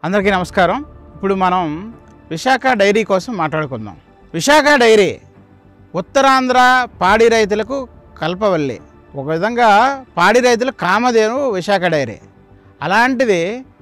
అందరికీ నమస్కారం ఇప్పుడు మనం విశాఖ డైరీ కోసం మాట్లాడుకుందాం విశాఖ డైరీ ఉత్తరాంధ్ర పాడి రైతులకు కల్పవల్లి ఒక విధంగా పాడి రైతుల కామధేను విశాఖ డైరీ అలాంటిది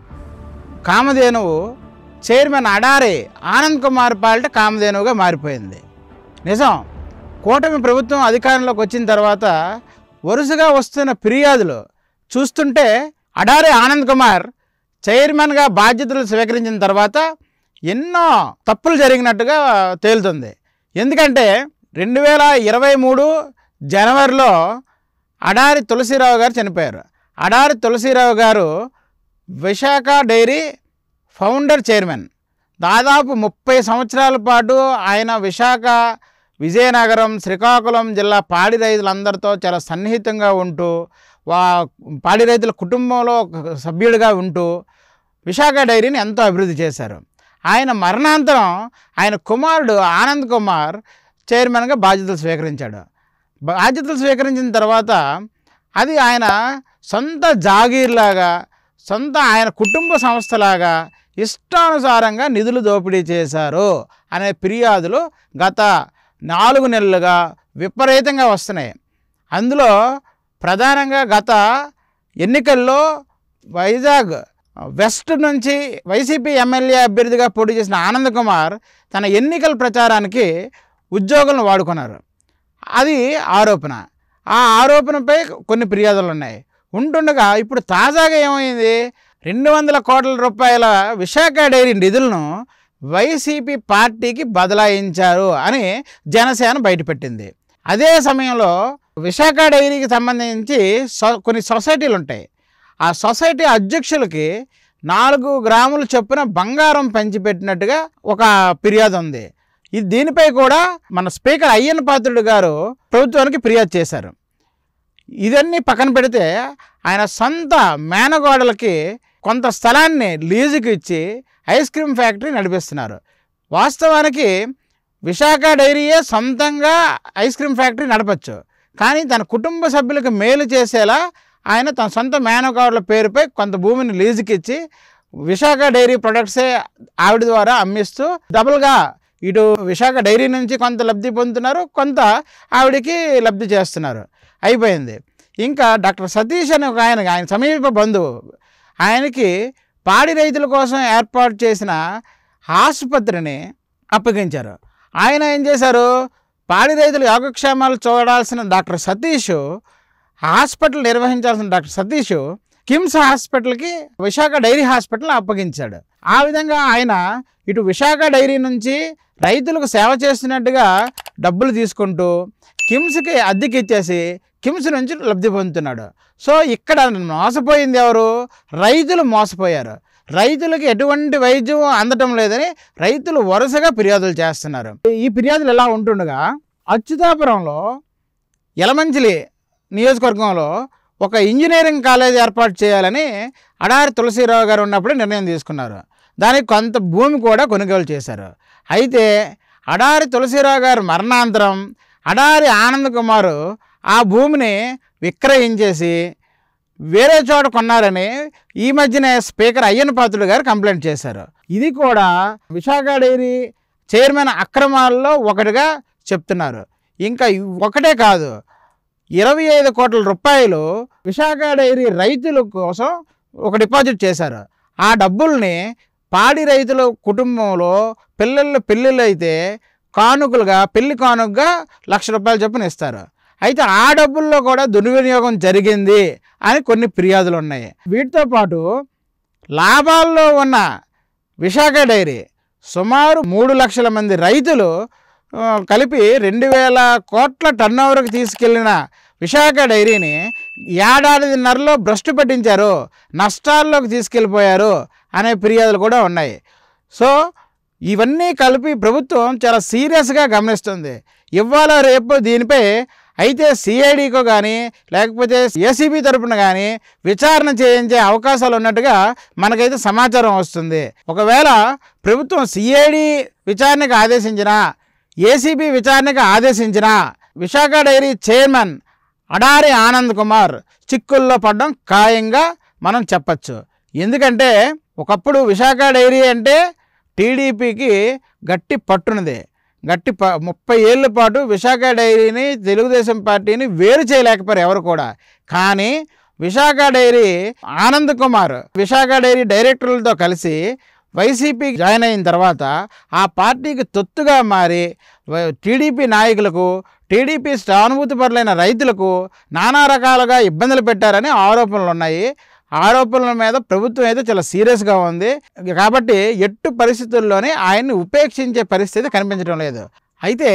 కామధేనువు చైర్మన్ అడారి ఆనంద్ కుమార్ పాలిట కామధేనువుగా మారిపోయింది నిజం కూటమి ప్రభుత్వం అధికారంలోకి వచ్చిన తర్వాత వరుసగా వస్తున్న ఫిర్యాదులు చూస్తుంటే అడారి ఆనంద్ కుమార్ చైర్మన్గా బాధ్యతలు స్వీకరించిన తర్వాత ఎన్నో తప్పులు జరిగినట్టుగా తేలుతుంది ఎందుకంటే రెండు వేల ఇరవై మూడు జనవరిలో అడారి తులసిరావు గారు చనిపోయారు అడారి తులసిరావు గారు విశాఖ డైరీ ఫౌండర్ చైర్మన్ దాదాపు ముప్పై సంవత్సరాల పాటు ఆయన విశాఖ విజయనగరం శ్రీకాకుళం జిల్లా పాడి రైతులందరితో చాలా సన్నిహితంగా ఉంటూ వా పాడి రైతుల కుటుంబంలో ఒక సభ్యుడిగా ఉంటూ విశాఖ డైరీని ఎంతో అభివృద్ధి చేశారు ఆయన మరణాంతరం ఆయన కుమారుడు ఆనంద్ కుమార్ చైర్మన్గా బాధ్యతలు స్వీకరించాడు బాధ్యతలు స్వీకరించిన తర్వాత అది ఆయన సొంత జాగీర్లాగా సొంత ఆయన కుటుంబ సంస్థలాగా ఇష్టానుసారంగా నిధులు దోపిడీ చేశారు అనే ఫిర్యాదులు గత నాలుగు నెలలుగా విపరీతంగా వస్తున్నాయి అందులో ప్రధానంగా గత ఎన్నికల్లో వైజాగ్ వెస్ట్ నుంచి వైసీపీ ఎమ్మెల్యే అభ్యర్థిగా పోటీ చేసిన ఆనంద్ కుమార్ తన ఎన్నికల ప్రచారానికి ఉద్యోగులను వాడుకున్నారు అది ఆరోపణ ఆ ఆరోపణపై కొన్ని ఫిర్యాదులు ఉన్నాయి ఉంటుండగా ఇప్పుడు తాజాగా ఏమైంది రెండు వందల కోట్ల రూపాయల విశాఖ డైరీ నిధులను వైసీపీ పార్టీకి బదలాయించారు అని జనసేన బయటపెట్టింది అదే సమయంలో విశాఖ డైరీకి సంబంధించి సొ- కొన్ని సొసైటీలు ఉంటాయి ఆ సొసైటీ అధ్యక్షులకి నాలుగు గ్రాముల చొప్పున బంగారం పంచిపెట్టినట్టుగా ఒక ఫిర్యాదు ఉంది ఇది దీనిపై కూడా మన స్పీకర్ అయ్యన్న పాత్రుడు గారు ప్రభుత్వానికి ఫిర్యాదు చేశారు ఇవన్నీ పక్కన పెడితే ఆయన సొంత మేనగోడలకి కొంత స్థలాన్ని లీజుకి ఇచ్చి ఐస్ క్రీమ్ ఫ్యాక్టరీ నడిపిస్తున్నారు వాస్తవానికి విశాఖ డైరీయే సొంతంగా ఐస్ క్రీమ్ ఫ్యాక్టరీ నడపచ్చు కానీ తన కుటుంబ సభ్యులకు మేలు చేసేలా ఆయన తన సొంత మేనగోడల పేరుపై కొంత భూమిని లీజుకి ఇచ్చి విశాఖ డైరీ ప్రొడక్ట్సే ఆవిడ ద్వారా అమ్మిస్తూ డబుల్గా ఇటు విశాఖ డైరీ నుంచి కొంత లబ్ధి పొందుతున్నారు కొంత ఆవిడకి లబ్ధి చేస్తున్నారు అయిపోయింది ఇంకా డాక్టర్ సతీష్ అనే ఒక ఆయన ఆయన సమీప బంధువు ఆయనకి పాడి రైతుల కోసం ఏర్పాటు చేసిన ఆసుపత్రిని అప్పగించారు ఆయన ఏం చేశారు పాడి రైతుల యోగక్షేమాలు చూడాల్సిన డాక్టర్ సతీష్ హాస్పిటల్ నిర్వహించాల్సిన డాక్టర్ సతీష్ కిమ్స్ హాస్పిటల్కి విశాఖ డైరీ హాస్పిటల్ అప్పగించాడు ఆ విధంగా ఆయన ఇటు విశాఖ డైరీ నుంచి రైతులకు సేవ చేస్తున్నట్టుగా డబ్బులు తీసుకుంటూ కిమ్స్కి అద్దెకి ఇచ్చేసి కిమ్స్ నుంచి లబ్ధి పొందుతున్నాడు సో ఇక్కడ మోసపోయింది ఎవరు రైతులు మోసపోయారు రైతులకు ఎటువంటి వైద్యం అందటం లేదని రైతులు వరుసగా ఫిర్యాదులు చేస్తున్నారు ఈ ఫిర్యాదులు ఎలా ఉంటుండగా అచ్యుతాపురంలో యలమంచిలి నియోజకవర్గంలో ఒక ఇంజనీరింగ్ కాలేజ్ ఏర్పాటు చేయాలని అడారి తులసిరావు గారు ఉన్నప్పుడు నిర్ణయం తీసుకున్నారు దానికి కొంత భూమి కూడా కొనుగోలు చేశారు అయితే అడారి తులసిరావు గారు మరణాంతరం అడారి ఆనంద్ కుమారు ఆ భూమిని విక్రయించేసి వేరే చోట కొన్నారని ఈ మధ్యనే స్పీకర్ అయ్యన్న పాత్రుడు గారు కంప్లైంట్ చేశారు ఇది కూడా విశాఖ డైరీ చైర్మన్ అక్రమాల్లో ఒకటిగా చెప్తున్నారు ఇంకా ఇ- ఒకటే కాదు ఇరవై ఐదు కోట్ల రూపాయలు విశాఖ డైరీ రైతుల కోసం ఒక డిపాజిట్ చేశారు ఆ డబ్బుల్ని పాడి రైతుల కుటుంబంలో పిల్లలు పెళ్ళిళ్ళు అయితే కానుకలుగా పెళ్లి కానుకగా లక్ష రూపాయల చొప్పున ఇస్తారు అయితే ఆ డబ్బుల్లో కూడా దుర్వినియోగం జరిగింది అని కొన్ని ఫిర్యాదులు ఉన్నాయి వీటితో పాటు లాభాల్లో ఉన్న విశాఖ డైరీ సుమారు మూడు లక్షల మంది రైతులు ఆ, కలిపి రెండు వేల కోట్ల టర్నోవర్కి తీసుకెళ్లిన విశాఖ డైరీని ఏడాదిన్నరలో భ్రష్టు పట్టించారు నష్టాల్లోకి తీసుకెళ్ళిపోయారు అనే ఫిర్యాదులు కూడా ఉన్నాయి సో ఇవన్నీ కలిపి ప్రభుత్వం చాలా సీరియస్గా గమనిస్తుంది ఇవాళ రేపు దీనిపై అయితే సిఐడికో కానీ లేకపోతే ఏసీబీ తరపున కానీ విచారణ చేయించే అవకాశాలు ఉన్నట్టుగా మనకైతే సమాచారం వస్తుంది ఒకవేళ ప్రభుత్వం సిఐడి విచారణకు ఆదేశించినా ఏసీబీ విచారణకు ఆదేశించిన విశాఖ డైరీ చైర్మన్ అడారి ఆనంద్ కుమార్ చిక్కుల్లో పడడం ఖాయంగా మనం చెప్పచ్చు ఎందుకంటే ఒకప్పుడు విశాఖ డైరీ అంటే టీడీపీకి గట్టి పట్టునది గట్టి ప ముప్పై ఏళ్ళ పాటు విశాఖ డైరీని తెలుగుదేశం పార్టీని వేరు చేయలేకపోయారు ఎవరు కూడా కానీ విశాఖ డైరీ ఆనంద్ కుమార్ విశాఖ డైరీ డైరెక్టర్లతో కలిసి వైసీపీ జాయిన్ అయిన తర్వాత ఆ పార్టీకి తొత్తుగా మారి వ- టీడీపీ నాయకులకు టీడీపీ సానుభూతి పరులైన రైతులకు నానా రకాలుగా ఇబ్బందులు పెట్టారని ఆరోపణలు ఉన్నాయి ఆరోపణల మీద ప్రభుత్వం అయితే చాలా సీరియస్గా ఉంది కాబట్టి ఎట్టు పరిస్థితుల్లోనే ఆయన్ని ఉపేక్షించే పరిస్థితి కనిపించడం లేదు అయితే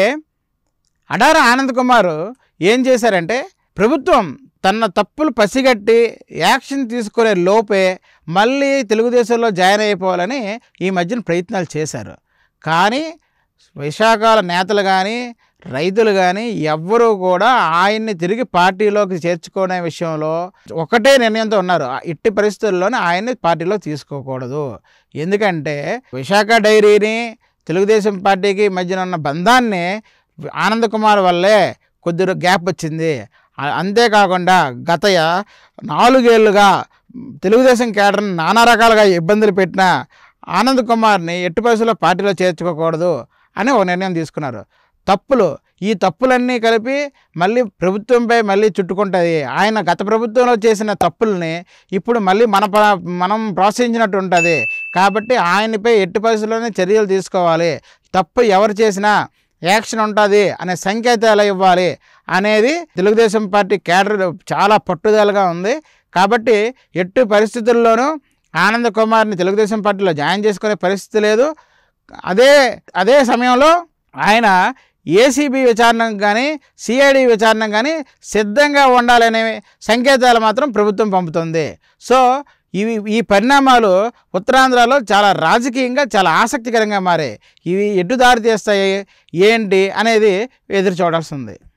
అడార ఆనంద్ కుమార్ ఏం చేశారంటే ప్రభుత్వం తన తప్పులు పసిగట్టి యాక్షన్ తీసుకునే లోపే మళ్ళీ తెలుగుదేశంలో జాయిన్ అయిపోవాలని ఈ మధ్యన ప్రయత్నాలు చేశారు కానీ విశాఖల నేతలు కానీ రైతులు కానీ ఎవ్వరూ కూడా ఆయన్ని తిరిగి పార్టీలోకి చేర్చుకునే విషయంలో ఒకటే నిర్ణయంతో ఉన్నారు ఆ ఇట్టి పరిస్థితుల్లోనే ఆయన్ని పార్టీలో తీసుకోకూడదు ఎందుకంటే విశాఖ డైరీని తెలుగుదేశం పార్టీకి మధ్యన ఉన్న బంధాన్ని ఆనంద్ కుమార్ వల్లే కొద్దిగా గ్యాప్ వచ్చింది ఆ- అంతేకాకుండా గత య- నాలుగేళ్లుగా తెలుగుదేశం కేడర్ని నానా రకాలుగా ఇబ్బందులు పెట్టిన ఆనంద్ కుమార్ని ఎట్టి పరిస్థితుల్లో పార్టీలో చేర్చుకోకూడదు అని ఒక నిర్ణయం తీసుకున్నారు తప్పులు ఈ తప్పులన్నీ కలిపి మళ్ళీ ప్రభుత్వంపై మళ్ళీ చుట్టుకుంటుంది ఆయన గత ప్రభుత్వంలో చేసిన తప్పుల్ని ఇప్పుడు మళ్ళీ మన ప్ర- మనం ప్రోత్సహించినట్టు ఉంటుంది కాబట్టి ఆయనపై ఎట్టి పరిస్థితుల్లోనే చర్యలు తీసుకోవాలి తప్పు ఎవరు చేసినా యాక్షన్ ఉంటుంది అనే సంకేతాలు ఇవ్వాలి అనేది తెలుగుదేశం పార్టీ కేడర్ చాలా పట్టుదలగా ఉంది కాబట్టి ఎట్టి పరిస్థితుల్లోనూ ఆనంద్ కుమార్ని తెలుగుదేశం పార్టీలో జాయిన్ చేసుకునే పరిస్థితి లేదు అదే అదే సమయంలో ఆయన ఏసీబీ విచారణకు కానీ సిఐడి విచారణకు కానీ సిద్ధంగా ఉండాలనే సంకేతాలు మాత్రం ప్రభుత్వం పంపుతుంది సో ఇవి ఈ పరిణామాలు ఉత్తరాంధ్రలో చాలా రాజకీయంగా చాలా ఆసక్తికరంగా మారాయి ఇవి ఎటు దారి తీస్తాయి ఏంటి అనేది ఎదురు చూడాల్సి ఉంది